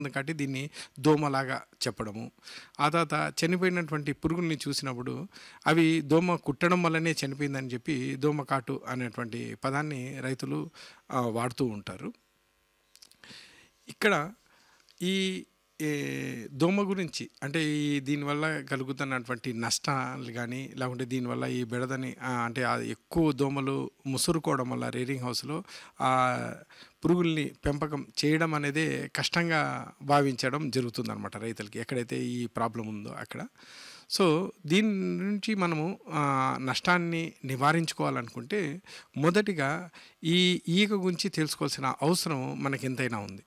కాబట్టి దీన్ని దోమలాగా చెప్పడము ఆ తర్వాత చనిపోయినటువంటి పురుగుల్ని చూసినప్పుడు అవి దోమ కుట్టడం వల్లనే చనిపోయిందని చెప్పి దోమ కాటు అనేటువంటి పదాన్ని రైతులు ఆ, వాడుతూ ఉంటారు ఇక్కడ ఈ ఏ, దోమ గురించి అంటే ఈ దీనివల్ల కలుగుతున్నటువంటి నష్టాలు కానీ లేకుంటే దీనివల్ల ఈ బెడదని ఆ, అంటే ఆ ఎక్కువ దోమలు ముసురుకోవడం వల్ల రేరింగ్ హౌస్లో ఆ పురుగుల్ని పెంపకం చేయడం అనేది కష్టంగా భావించడం జరుగుతుందన్నమాట రైతులకి ఎక్కడైతే ఈ ప్రాబ్లం ఉందో అక్కడ సో దీని నుంచి మనము ఆ, నష్టాన్ని నివారించుకోవాలనుకుంటే మొదటిగా ఈ ఈగ గురించి తెలుసుకోవాల్సిన అవసరం మనకి ఎంతైనా ఉంది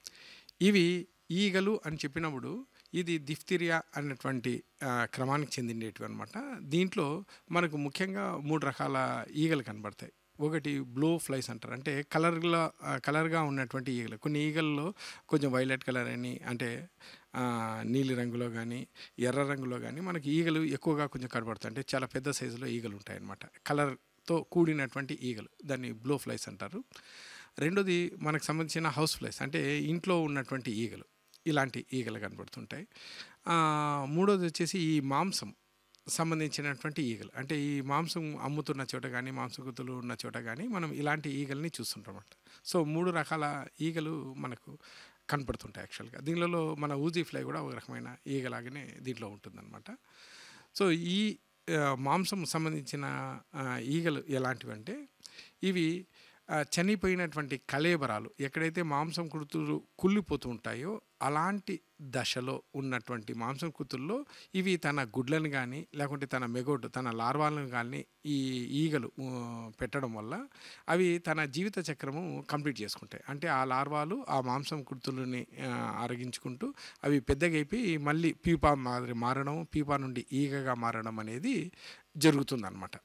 ఇవి ఈగలు అని చెప్పినప్పుడు ఇది దిఫ్తిరియా అన్నటువంటి ఆ, క్రమానికి చెందినటివి అనమాట దీంట్లో మనకు ముఖ్యంగా మూడు రకాల ఈగలు కనబడతాయి ఒకటి బ్లూ ఫ్లైస్ అంటారు అంటే కలర్లో కలర్గా ఉన్నటువంటి ఈగలు కొన్ని ఈగల్లో కొంచెం వైలెట్ కలర్ అని అంటే ఆ, నీలి రంగులో కానీ ఎర్ర రంగులో కానీ మనకి ఈగలు ఎక్కువగా కొంచెం కనబడతాయి అంటే చాలా పెద్ద సైజులో ఈగలు ఉంటాయి అన్నమాట కలర్తో కూడినటువంటి ఈగలు దాన్ని బ్లూ ఫ్లైస్ అంటారు రెండోది మనకు సంబంధించిన హౌస్ ఫ్లైస్ అంటే ఇంట్లో ఉన్నటువంటి ఈగలు ఇలాంటి ఈగలు కనబడుతుంటాయి ఆ, మూడోది వచ్చేసి ఈ మాంసం సంబంధించినటువంటి ఈగలు అంటే ఈ మాంసం అమ్ముతున్న చోట కానీ మాంసగుతులు ఉన్న చోట కానీ మనం ఇలాంటి ఈగల్ని చూస్తుంటాం అన్నమాట సో మూడు రకాల ఈగలు మనకు కనపడుతుంటాయి యాక్చువల్గా దీనిలో మన ఊజీ ఫ్లై కూడా ఒక రకమైన ఈగలాగానే దీంట్లో ఉంటుందన్నమాట సో ఈ ఆ, మాంసం సంబంధించిన ఆ, ఈగలు ఎలాంటివి అంటే ఇవి ఆ, చనిపోయినటువంటి కలేబరాలు ఎక్కడైతే మాంసం కుర్తులు కుళ్ళిపోతూ ఉంటాయో అలాంటి దశలో ఉన్నటువంటి మాంసం కుతుల్లో ఇవి తన గుడ్లను కానీ లేకుంటే తన మెగోడ్ తన లార్వాలను కానీ ఈ ఈగలు ఊ, పెట్టడం వల్ల అవి తన జీవిత చక్రము కంప్లీట్ చేసుకుంటాయి అంటే ఆ లార్వాలు ఆ మాంసం కుర్తులని ఆ, అరగించుకుంటూ అవి పెద్దగైపోయి మళ్ళీ పీపా మాదిరి మారడం పీపా నుండి ఈగగా మారడం అనేది జరుగుతుందన్నమాట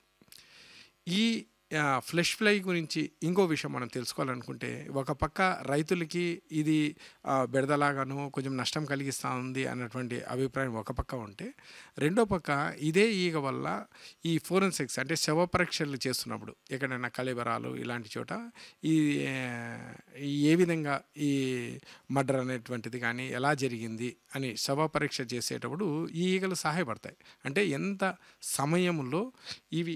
ఈ ఆ, ఫ్లెష్ ఫ్లై గురించి ఇంకో విషయం మనం తెలుసుకోవాలనుకుంటే ఒక పక్క రైతులకి ఇది ఆ, బెడదలాగాను కొంచెం నష్టం కలిగిస్తూ ఉంది అన్నటువంటి అభిప్రాయం ఒక పక్క ఉంటే రెండో పక్క ఇదే ఈగ వల్ల ఈ ఫోరెన్సిక్స్ అంటే శవ పరీక్షలు చేస్తున్నప్పుడు ఎక్కడైనా కళిబరాలు ఇలాంటి చోట ఈ ఆ, ఈ ఏ విధంగా ఈ మర్డర్ అనేటువంటిది కానీ ఎలా జరిగింది అని శవ పరీక్ష చేసేటప్పుడు ఈ ఈగలు సహాయపడతాయి అంటే ఎంత సమయంలో ఇవి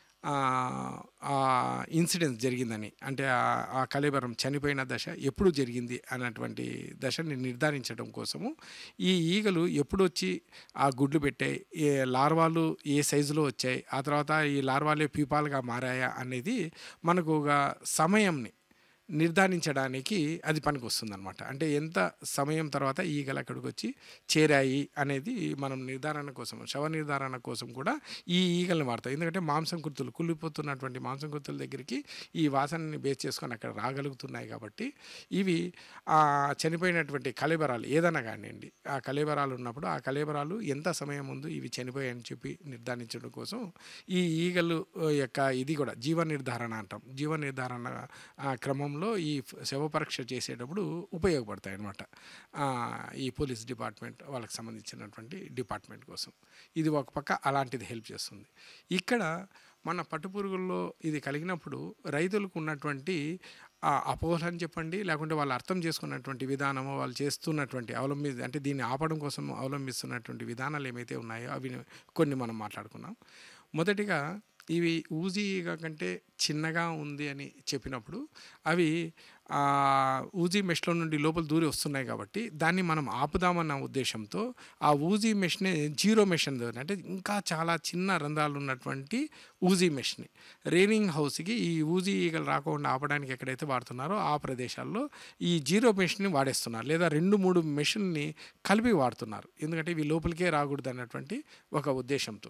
ఆ ఇన్సిడెంట్ జరిగిందని అంటే ఆ- ఆ కలేబరం చనిపోయిన దశ ఎప్పుడు జరిగింది అన్నటువంటి దశని నిర్ధారించడం కోసము ఈ ఈగలు ఎప్పుడు వచ్చి ఆ గుడ్లు పెట్టాయి ఏ లార్వాలు ఏ సైజులో వచ్చాయి ఆ తర్వాత ఈ లార్వాలే పీపాలుగా మారాయా అనేది మనకు ఒక సమయంని నిర్ధారించడానికి అది పనికి వస్తుందన్నమాట అంటే ఎంత సమయం తర్వాత ఈగలు అక్కడికి వచ్చి చేరాయి అనేది మనం నిర్ధారణ కోసం శవ నిర్ధారణ కోసం కూడా ఈ ఈగల్ని వాడతాం ఎందుకంటే మాంసం కుర్తులు కుళ్ళిపోతున్నటువంటి మాంసం కుర్తుల దగ్గరికి ఈ వాసనని బేస్ చేసుకొని అక్కడ రాగలుగుతున్నాయి కాబట్టి ఇవి ఆ చనిపోయినటువంటి కలేబరాలు ఏదైనా కానివ్వండి ఆ కలేబరాలు ఉన్నప్పుడు ఆ కలేబరాలు ఎంత సమయం ముందు ఇవి చనిపోయాయని చెప్పి నిర్ధారించడం కోసం ఈ ఈగలు యొక్క ఇది కూడా జీవ నిర్ధారణ అంటాం జీవ నిర్ధారణ ఆ, క్రమంలో ఈ ఫ- శవ పరీక్ష చేసేటప్పుడు ఉపయోగపడతాయి అన్నమాట ఆ, ఈ పోలీస్ డిపార్ట్మెంట్ వాళ్ళకి సంబంధించినటువంటి డిపార్ట్మెంట్ కోసం ఇది ఒక పక్క అలాంటిది హెల్ప్ చేస్తుంది ఇక్కడ మన పట్టుపురుగుల్లో ఇది కలిగినప్పుడు రైతులకు ఉన్నటువంటి ఆ అపోహ అని చెప్పండి లేకుంటే వాళ్ళు అర్థం చేసుకున్నటువంటి విధానము వాళ్ళు చేస్తున్నటువంటి అవలంబి అంటే దీన్ని ఆపడం కోసం అవలంబిస్తున్నటువంటి విధానాలు ఏమైతే ఉన్నాయో అవి కొన్ని మనం మాట్లాడుకున్నాం మొదటిగా ఇవి ఊజీ ఈగ కంటే చిన్నగా ఉంది అని చెప్పినప్పుడు అవి ఆ, ఊజీ మెష్లో నుండి లోపల దూరి వస్తున్నాయి కాబట్టి దాన్ని మనం ఆపుదామన్న ఉద్దేశంతో ఆ ఊజీ మెష్ని జీరో మెష్ అని అంటే ఇంకా చాలా చిన్న రంధ్రాలు ఉన్నటువంటి ఊజీ మెష్ని రైనింగ్ హౌస్కి ఈ ఊజీ ఈగలు రాకుండా ఆపడానికి ఎక్కడైతే వాడుతున్నారో ఆ ప్రదేశాల్లో ఈ జీరో మెష్ని వాడేస్తున్నారు లేదా రెండు మూడు మెషిన్ని కలిపి వాడుతున్నారు ఎందుకంటే ఇవి లోపలికే రాకూడదు అన్నటువంటి ఒక ఉద్దేశంతో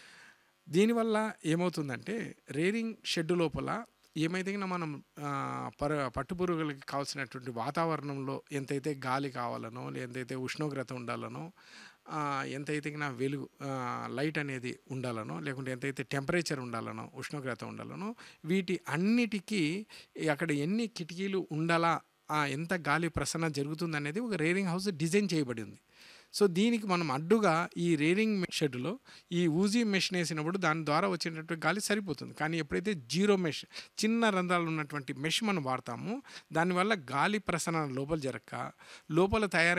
దీనివల్ల ఏమవుతుందంటే రేరింగ్ షెడ్ లోపల ఏమైతే మనం ఆ, పర పట్టుపురుగులకి కావాల్సినటువంటి వాతావరణంలో ఎంతైతే గాలి కావాలనో ఎంతైతే ఉష్ణోగ్రత ఉండాలనో ఆ, ఎంతైతే నా వెలుగు ఆ, లైట్ అనేది ఉండాలనో లేకుంటే ఎంతైతే టెంపరేచర్ ఉండాలనో ఉష్ణోగ్రత ఉండాలనో వీటి అన్నిటికీ అక్కడ ఎన్ని కిటికీలు ఉండాలా ఆ, ఎంత గాలి ప్రసరణ జరుగుతుంది అనేది ఒక రేరింగ్ హౌస్ డిజైన్ చేయబడి ఉంది సో దీనికి మనం అడ్డుగా ఈ రేరింగ్ షెడ్లో ఈ ఊజీ మెష్ వేసినప్పుడు దాని ద్వారా వచ్చేటటువంటి గాలి సరిపోతుంది కానీ ఎప్పుడైతే జీరో మెష్ చిన్న రంధ్రాలు ఉన్నటువంటి మెష్ మనం వాడతామో దానివల్ల గాలి ప్రసరణ లోపల జరగక లోపల తయారు